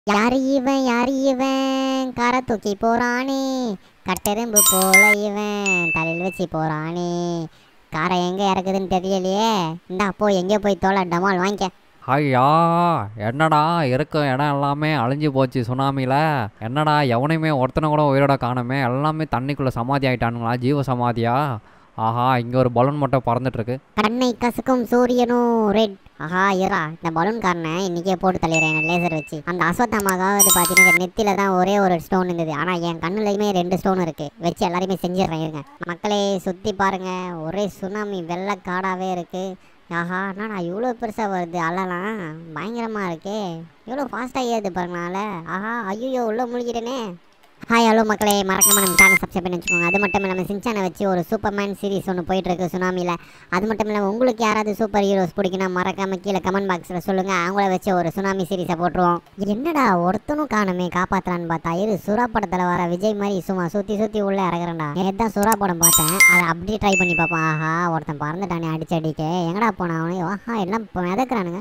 யாரு இவன் யாரு இவன் காரை தூக்கி போறானே கட்டெரும்பு போல இவன் தலையில் வச்சு போறானே காரை எங்க இறக்குதுன்னு தெரியலையே இந்தா போ எங்கே போய் தோலை டமால் வாங்கிக்க ஐயா என்னடா இருக்க இடம் எல்லாமே அழிஞ்சு போச்சு சுனாமியில் என்னடா எவனையுமே ஒருத்தனை கூட உயிரோட காணுமே எல்லாமே தண்ணிக்குள்ளே சமாதி ஆயிட்டானுங்களா ஜீவ சமாதியா ஆஹா இங்கே ஒரு பலூன் மட்டும் பறந்துட்டுருக்கு கண்ணை கசக்கும் சூரியனும் ரெட் ஆஹா இரா இந்த பலூன் காரனை இன்னைக்கே போட்டு தள்ளிடுறேன் லேசர் வச்சு அந்த அஸ்வத்தாமாவது பார்த்தீங்கன்னா நெத்தியில தான் ஒரே ஒரு ஸ்டோன் இருந்தது ஆனால் என் கண்ணுலையுமே ரெண்டு ஸ்டோன் இருக்கு வச்சு எல்லாரையுமே செஞ்சிடுறேன் இருங்க மக்களே சுற்றி பாருங்க ஒரே சுனாமி வெள்ளை காடாவே இருக்கு ஆஹா என்னடா இவ்வளோ பெருசாக வருது அலலாம் பயங்கரமாக இருக்கே எவ்வளோ ஃபாஸ்ட்டாக ஏறுது பாருங்களால ஆஹா ஐயோ உள்ளே முழுகிட்டேனே ஹாய் ஹலோ மக்களே மறக்காம நம்ம சேனல் சப்ஸ்கிரைப் பண்ணி வச்சுக்கோங்க அது மட்டும் இல்லாமல் சின்சானை வச்சு ஒரு சூப்பர்மேன் சீரிஸ் ஒன்று போயிட்டு இருக்கு சுனாமியில் அது மட்டும் இல்லாமல் உங்களுக்கு யாராவது சூப்பர் ஹீரோஸ் பிடிக்குன்னா மறக்காம கீழே கமெண்ட் பாக்ஸில் சொல்லுங்கள் அவங்கள வச்சு ஒரு சுனாமி சீரிஸை போட்டுருவோம் என்னடா ஒருத்தனும் காணுமே காப்பாற்றலான்னு பார்த்தா இரு சுறா படத்தில் வர விஜய் மாதிரி சும்மா சுற்றி சுற்றி உள்ளே இறங்குறேன்டா நேற்று தான் சுறா படம் பார்த்தேன் அதை அப்படியே ட்ரை பண்ணி பார்ப்போம் ஆஹா ஒருத்தன் பறந்துட்டானே அடிச்சு அடிக்க எங்கடா போனா அவனே ஆஹா எல்லாம் இப்போ மிதக்குறானுங்க